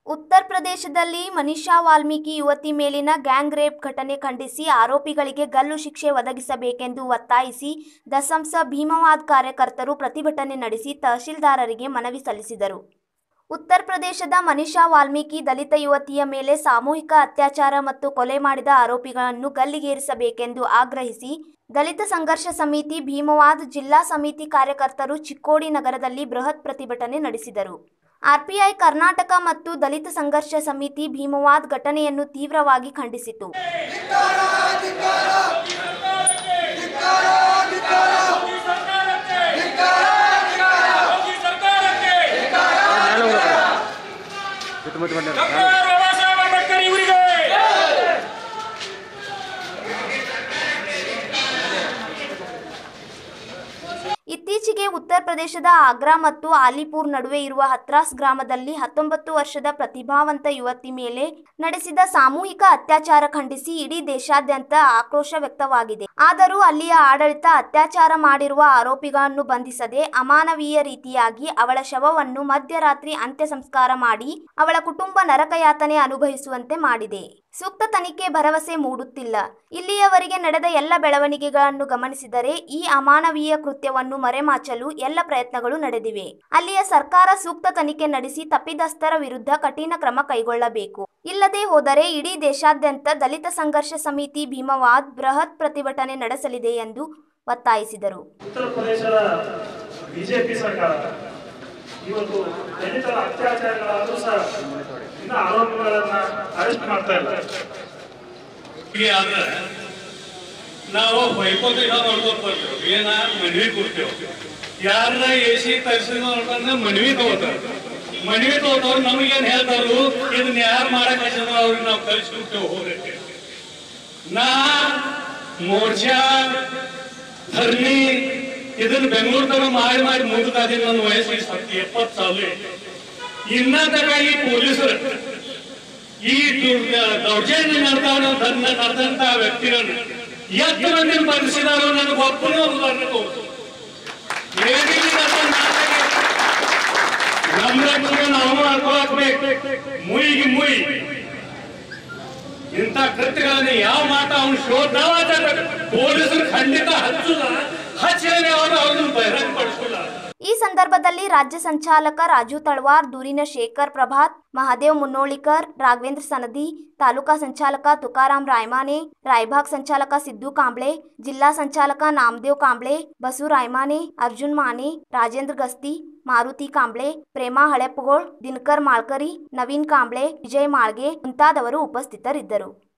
ಉತ್ತರ ಪ್ರದೇಶದಲ್ಲಿ ಮನಿಷಾ ವಾಲ್ಮೀಕಿ ಯುವತಿ ಮೇಲಿನ ಗ್ಯಾಂಗ್ ರೇಪ್ ಘಟನೆ ಖಂಡಿಸಿ ಆರೋಪಿಗಳಿಗೆ ಗಲ್ಲು ಶಿಕ್ಷೆ ಒದಗಿಸಬೇಕೆಂದು ಒತ್ತಾಯಿಸಿ ದಸಂಸ ಭೀಮವಾದ್ ಕಾರ್ಯಕರ್ತರು ಪ್ರತಿಭಟನೆ ನಡೆಸಿ ತಹಶೀಲ್ದಾರರಿಗೆ ಮನವಿ ಸಲ್ಲಿಸಿದರು ಉತ್ತರ ಪ್ರದೇಶದ ಮನಿಷಾ ವಾಲ್ಮೀಕಿ ದಲಿತ ಯುವತಿಯ ಮೇಲೆ ಸಾಮೂಹಿಕ ಅತ್ಯಾಚಾರ ಮತ್ತು ಕೊಲೆ ಮಾಡಿದ ಆರೋಪಿಗಳನ್ನು ಗಲ್ಲಿಗೇರಿಸಬೇಕೆಂದು ಆಗ್ರಹಿಸಿ ದಲಿತ ಸಂಘರ್ಷ ಸಮಿತಿ ಭೀಮವಾದ್ ಜಿಲ್ಲಾ ಸಮಿತಿ ಕಾರ್ಯಕರ್ತರು ಚಿಕ್ಕೋಡಿ ನಗರದಲ್ಲಿ ಬೃಹತ್ ಪ್ರತಿಭಟನೆ ನಡೆಸಿದರು ಆರ್ಪಿಐ ಕರ್ನಾಟಕ ಮತ್ತು ದಲಿತ ಸಂಘರ್ಷ ಸಮಿತಿ ಭೀಮವಾದ್ ಘಟನೆಯನ್ನು ತೀವ್ರವಾಗಿ ಖಂಡಿಸಿತು ಯೋಗಿ ಸರ್ಕಾರಕ್ಕೆ ಡಾಕ್ಟರ್ ಬಾಬಾ ಸಾಹೇಬ್ ಅಂಬೇಡ್ಕರ್ ಇವರಿಗೆ ಇತ್ತೀಚೆಗೆ ಉತ್ತರ ಪ್ರದೇಶದ ಆಗ್ರಾ ಮತ್ತು ಆಲಿಪುರ್ ನಡುವೆ ಇರುವ ಹತ್ರಾಸ್ ಗ್ರಾಮದಲ್ಲಿ ಹತ್ತೊಂಬತ್ತು ವರ್ಷದ ಪ್ರತಿಭಾವಂತ ಯುವತಿ ಮೇಲೆ ನಡೆಸಿದ ಸಾಮೂಹಿಕ ಅತ್ಯಾಚಾರ ಖಂಡಿಸಿ ಇಡೀ ದೇಶಾದ್ಯಂತ ಆಕ್ರೋಶ ವ್ಯಕ್ತವಾಗಿದೆ ಆದರೂ ಅಲ್ಲಿಯ ಆಡಳಿತ ಅತ್ಯಾಚಾರ ಮಾಡಿರುವ ಆರೋಪಿಗಳನ್ನು ಬಂಧಿಸದೆ ಅಮಾನವೀಯ ರೀತಿಯಾಗಿ ಅವಳ ಶವವನ್ನು ಮಧ್ಯರಾತ್ರಿ ಅಂತ್ಯ ಸಂಸ್ಕಾರ ಮಾಡಿ ಅವಳ ಕುಟುಂಬ ನರಕಯಾತನೆ ಅನುಭವಿಸುವಂತೆ ಮಾಡಿದೆ ಸೂಕ್ತ ತನಿಖೆ ಭರವಸೆ ಮೂಡುತ್ತಿಲ್ಲ ಇಲ್ಲಿಯವರೆಗೆ ನಡೆದ ಎಲ್ಲ ಬೆಳವಣಿಗೆಗಳನ್ನು ಗಮನಿಸಿದರೆ ಈ ಅಮಾನವೀಯ ಕೃತ್ಯವನ್ನು ಮರೆಮಾಚಲು ಎಲ್ಲ ಪ್ರಯತ್ನಗಳು ನಡೆದಿವೆ ಅಲ್ಲಿಯ ಸರ್ಕಾರ ಸೂಕ್ತ ತನಿಖೆ ನಡೆಸಿ ತಪ್ಪಿತಸ್ಥರ ವಿರುದ್ಧ ಕಠಿಣ ಕ್ರಮ ಕೈಗೊಳ್ಳಬೇಕು ಇಲ್ಲದೆ ಹೋದರೆ ಇಡೀ ದೇಶಾದ್ಯಂತ ದಲಿತ ಸಂಘರ್ಷ ಸಮಿತಿ ಭೀಮವಾದ್ ಬೃಹತ್ ಪ್ರತಿಭಟನೆ ನಡೆಸಲಿದೆ ಎಂದು ಒತ್ತಾಯಿಸಿದರು ಉತ್ತರ ಪ್ರದೇಶದ ಬಿಜೆಪಿ ಸರ್ಕಾರ ಇವತ್ತು ದಲಿತರ ಅತ್ಯಾಚಾರಗಳಾದರೂ ಸಹ ಇನ್ನ ಆರೋಪಿಗಳನ್ನ ಅರೆಸ್ಟ್ ಮಾಡ್ತಾ ಇಲ್ಲ ಹೀಗೆ ಆದ್ರೆ ನಾವು ಬೈಕೋತ ಇಲ್ಲ ನೋಡ್ಕೋತ ಬರ್ತೇವೆ ಏನ ಮನವಿ ಕೊಡ್ತೇವೆ ಯಾರನ್ನ ಎ ಸಿ ತರಿಸಿದ ನೋಡ್ಕೊಂಡ್ರೆ ಮನವಿ ತಗೋತಾರ ಮನವಿ ತಗೋತವ್ರು ನಮಗೇನ್ ಹೇಳ್ತಾರು ಇದನ್ನ ಯಾರು ಮಾಡಕ್ ಹಚ್ಚಿದ್ರು ಅವ್ರಿಗೆ ನಾವು ಕಳಿಸ್ಬಿಡ್ತೇವೆ ಹೋಗಕ್ಕೆ ನಾ ಮೋರ್ಚಾ ಧರಣಿ ಇದನ್ನ ಬೆಂಗಳೂರು ತನ ಮಾಡಿ ಮಾಡಿ ಮುಗಿದಾದೀನಿ ನನ್ನ ವಯಸ್ಸು ಈ ಸತ್ ಎಪ್ಪತ್ತು ಸಾಲು ಇನ್ನ ತನಕ ಈ ಪೊಲೀಸರು ಈ ದು- ದೌರ್ಜನ್ಯ ನಡೆದ ನಡೆದಂತ ವ್ಯಕ್ತಿಗಳನ್ನು ಎಷ್ಟು ಮಂದಿ ಬಂಧಿಸಿದಾರೋ ನನಗೆ ಒಬ್ಬನೇ ಉದಾಹರಣೆ ತೋರಿಸು ನಮ್ಮ ರಕ್ಷಣೆ ನಾವು ಮಾಡ್ಕೊಳಕ್ಬೇಕು ಮುಯಿಗೆ ಮುಯಿ ಇಂಥ ಕೃತ್ಯಗಳನ್ನು ಯಾವ ಮಾತ ಅವನು ಶೋಧ ಪೊಲೀಸರು ಖಂಡಿತ ಹಚ್ಚುದ ಹಚ್ಚಿದ್ರೆ ಅವರು ಅವ್ರನ್ನ ಬಹಿರಂಗಪಡಿಸಲ್ಲ ಈ ಸಂದರ್ಭದಲ್ಲಿ ರಾಜ್ಯ ಸಂಚಾಲಕ ರಾಜು ತಳವಾರ್ ದೂರಿನ ಶೇಖರ್ ಪ್ರಭಾತ್ ಮಹಾದೇವ್ ಮುನ್ನೋಳಿಕರ್ ರಾಘವೇಂದ್ರ ಸನದಿ ತಾಲೂಕಾ ಸಂಚಾಲಕ ತುಕಾರಾಮ್ ರಾಯಮಾನೆ ರಾಯಭಾಗ್ ಸಂಚಾಲಕ ಸಿದ್ದು ಕಾಂಬ್ಳೆ ಜಿಲ್ಲಾ ಸಂಚಾಲಕ ನಾಮದೇವ್ ಕಾಂಬ್ಳೆ ಬಸು ರಾಯಮಾನೆ ಅರ್ಜುನ್ ಮಾನೆ ರಾಜೇಂದ್ರ ಗಸ್ತಿ ಮಾರುತಿ ಕಾಂಬ್ಳೆ ಪ್ರೇಮಾ ಹಳೆಪ್ಪಗೋಳ್ ದಿನಕರ್ ಮಾಳ್ಕರಿ ನವೀನ್ ಕಾಂಬ್ಳೆ ವಿಜಯ್ ಮಾಳ್ಗೆ ಮುಂತಾದವರು ಉಪಸ್ಥಿತರಿದ್ದರು